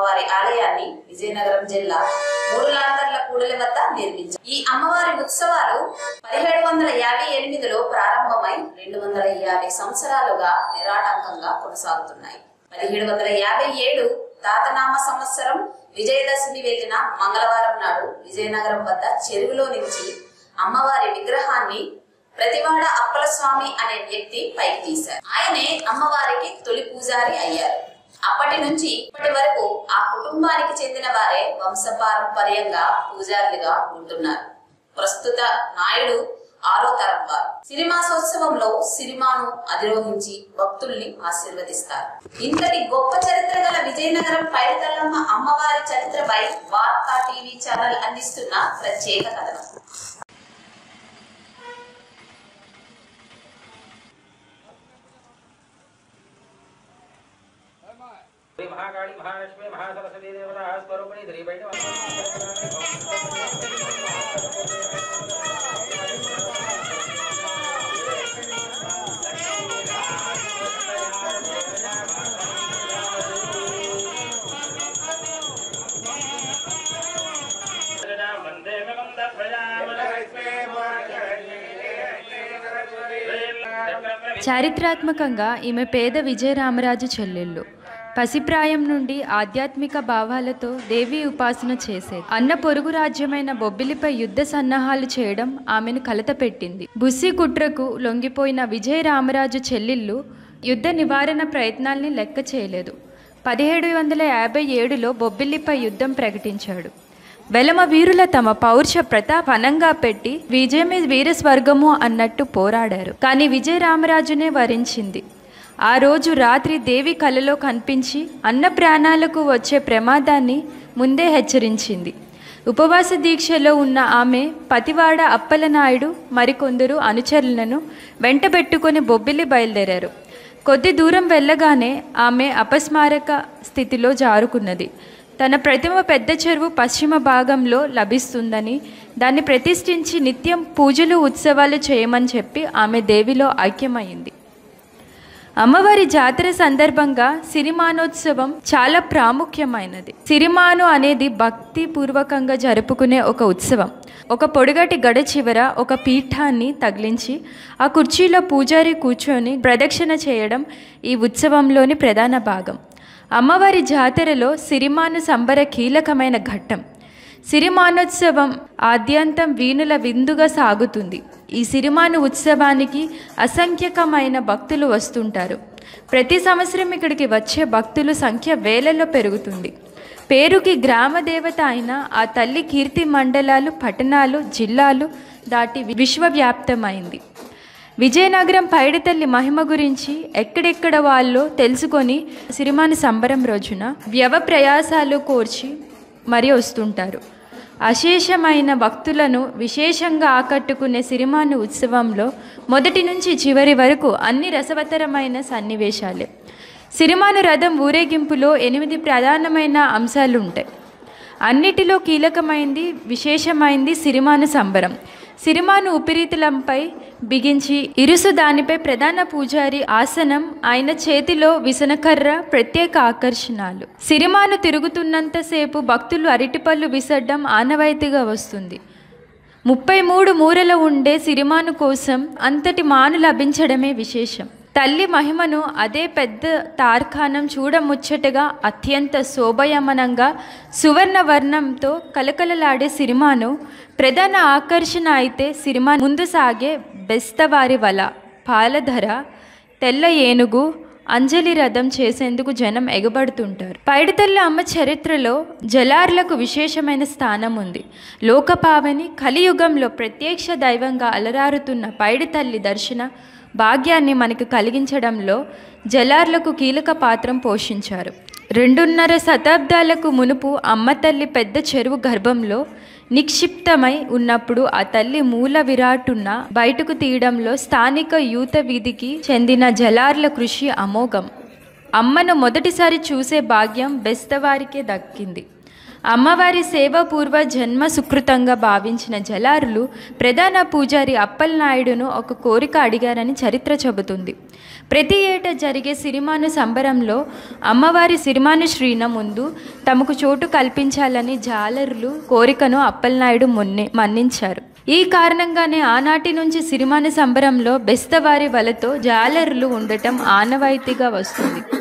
అమ్మవారి ఆలయాన్ని విజయనగరం జిల్లా మూడు లాంతర్ల కూడలి వద్ద నిర్మించారు ఈ అమ్మవారి ఉత్సవాలు పదిహేడు వందల యాభై ఎనిమిదిలో ప్రారంభమై రెండు వందల యాభై సంవత్సరాలుగా నిరాటంకంగా కొనసాగుతున్నాయి పదిహేడు వందల యాభై ఏడు తాతనామ సంవత్సరం విజయదశమి వెళ్లిన మంగళవారం నాడు విజయనగరం వద్ద చెరువులో నుంచి అమ్మవారి విగ్రహాన్ని ప్రతివాడ అప్పల స్వామి అనే వ్యక్తి పైకి తీశారు ఆయనే అమ్మవారికి తొలి పూజారి అయ్యారు అప్పటి నుంచి ఇప్పటి వరకు ఆ కుటుంబానికి చెందిన వారే వంశపారంపర్యంగా పూజారులుగా ఉంటున్నారు ప్రస్తుత నాయుడు ఆరో తరం వారు సిరిమాసోత్సవంలో సిరిమాను అధిరోహించి భక్తుల్ని ఆశీర్వదిస్తారు ఇంతటి గొప్ప చరిత్ర గల విజయనగరం పైడితల్లమ్మ అమ్మవారి చరిత్రపై వార్తా టీవీ ఛానల్ అందిస్తున్న ప్రత్యేక కథనం శ్రీ మహాకాళి మహాలక్ష్మి మహాసరస్వతి దేవత స్వరూపిణి శ్రీ బయట చారిత్రాత్మకంగా ఈమె పేద విజయరామరాజు చెల్లెళ్ళు పసిప్రాయం నుండి ఆధ్యాత్మిక భావాలతో దేవి ఉపాసన చేసేది అన్న పొరుగు రాజ్యమైన బొబ్బిలిపై యుద్ధ సన్నాహాలు చేయడం ఆమెను కలతపెట్టింది బుస్సి కుట్రకు లొంగిపోయిన విజయరామరాజు చెల్లెళ్ళు యుద్ధ నివారణ ప్రయత్నాల్ని లెక్క చేయలేదు పదిహేడు వందల యాభై ఏడులో బొబ్బిలిపై యుద్ధం ప్రకటించాడు వెలమ వీరుల తమ పౌరుష ప్రతాపనంగా పెట్టి విజయమే వీరస్వర్గము అన్నట్టు పోరాడారు కానీ విజయరామరాజునే వరించింది ఆ రోజు రాత్రి దేవి కలలో కనిపించి అన్న ప్రాణాలకు వచ్చే ప్రమాదాన్ని ముందే హెచ్చరించింది ఉపవాస దీక్షలో ఉన్న ఆమె పతివాడ అప్పలనాయుడు మరికొందరు అనుచరులను వెంటబెట్టుకొని బొబ్బిలి బయలుదేరారు కొద్ది దూరం వెళ్ళగానే ఆమె అపస్మారక స్థితిలో జారుకున్నది తన ప్రతిమ పెద్ద చెరువు పశ్చిమ భాగంలో లభిస్తుందని దాన్ని ప్రతిష్ఠించి నిత్యం పూజలు ఉత్సవాలు చేయమని చెప్పి ఆమె దేవిలో ఐక్యమైంది అమ్మవారి జాతర సందర్భంగా సిరిమానోత్సవం చాలా ప్రాముఖ్యమైనది సిరిమాను అనేది భక్తి పూర్వకంగా జరుపుకునే ఒక ఉత్సవం ఒక పొడిగటి గడ చివర ఒక పీఠాన్ని తగిలించి ఆ కుర్చీలో పూజారి కూర్చొని ప్రదక్షిణ చేయడం ఈ ఉత్సవంలోని ప్రధాన భాగం అమ్మవారి జాతరలో సిరిమాను సంబర కీలకమైన ఘట్టం సిరిమానోత్సవం ఆద్యంతం వీణుల విందుగా సాగుతుంది ఈ సిరిమాను ఉత్సవానికి అసంఖ్యకమైన భక్తులు వస్తుంటారు ప్రతి సంవత్సరం ఇక్కడికి వచ్చే భక్తుల సంఖ్య వేలలో పెరుగుతుంది పేరుకి గ్రామ దేవత అయిన ఆ తల్లి కీర్తి మండలాలు పట్టణాలు జిల్లాలు దాటి విశ్వవ్యాప్తమైంది విజయనగరం పైడితల్లి మహిమ గురించి ఎక్కడెక్కడ వాళ్ళో తెలుసుకొని సిరిమాని సంబరం రోజున వ్యవ ప్రయాసాలు కోర్చి మరి వస్తుంటారు అశేషమైన భక్తులను విశేషంగా ఆకట్టుకునే సిరిమాను ఉత్సవంలో మొదటి నుంచి చివరి వరకు అన్ని రసవతరమైన సన్నివేశాలే సిరిమాను రథం ఊరేగింపులో ఎనిమిది ప్రధానమైన అంశాలు ఉంటాయి అన్నిటిలో కీలకమైంది విశేషమైంది సిరిమాను సంబరం సిరిమాను ఉపరితలంపై బిగించి ఇరుసు దానిపై ప్రధాన పూజారి ఆసనం ఆయన చేతిలో విసనకర్ర ప్రత్యేక ఆకర్షణలు సిరిమాను తిరుగుతున్నంతసేపు భక్తులు అరటిపళ్ళు విసరడం ఆనవాయితీగా వస్తుంది ముప్పై మూడు మూరల ఉండే సిరిమాను కోసం అంతటి మాను లభించడమే విశేషం తల్లి మహిమను అదే పెద్ద తార్కాణం చూడముచ్చటగా అత్యంత శోభయమనంగా సువర్ణ వర్ణంతో కలకలలాడే సిరిమాను ప్రధాన ఆకర్షణ అయితే సిరిమా ముందు సాగే బెస్తవారి వల పాలధర తెల్ల ఏనుగు అంజలి రథం చేసేందుకు జనం ఎగబడుతుంటారు పైడితల్లి అమ్మ చరిత్రలో జలార్లకు విశేషమైన స్థానం ఉంది లోకపావని కలియుగంలో ప్రత్యక్ష దైవంగా అలరారుతున్న పైడితల్లి దర్శన భాగ్యాన్ని మనకు కలిగించడంలో జలార్లకు కీలక పాత్రం పోషించారు రెండున్నర శతాబ్దాలకు మునుపు అమ్మ తల్లి పెద్ద చెరువు గర్భంలో నిక్షిప్తమై ఉన్నప్పుడు ఆ తల్లి మూల విరాటున్న బయటకు తీయడంలో స్థానిక యూత వీధికి చెందిన జలార్ల కృషి అమోఘం అమ్మను మొదటిసారి చూసే భాగ్యం బెస్తవారికే దక్కింది అమ్మవారి సేవపూర్వ జన్మ సుకృతంగా భావించిన జలారులు ప్రధాన పూజారి అప్పలనాయుడును ఒక కోరిక అడిగారని చరిత్ర చెబుతుంది ప్రతి ఏటా జరిగే సిరిమాను సంబరంలో అమ్మవారి సిరిమాను శ్రీన ముందు తమకు చోటు కల్పించాలని జాలరులు కోరికను అప్పలనాయుడు మొన్ని మన్నించారు ఈ కారణంగానే ఆనాటి నుంచి సిరిమాను సంబరంలో బెస్తవారి వలతో జాలరులు ఉండటం ఆనవాయితీగా వస్తుంది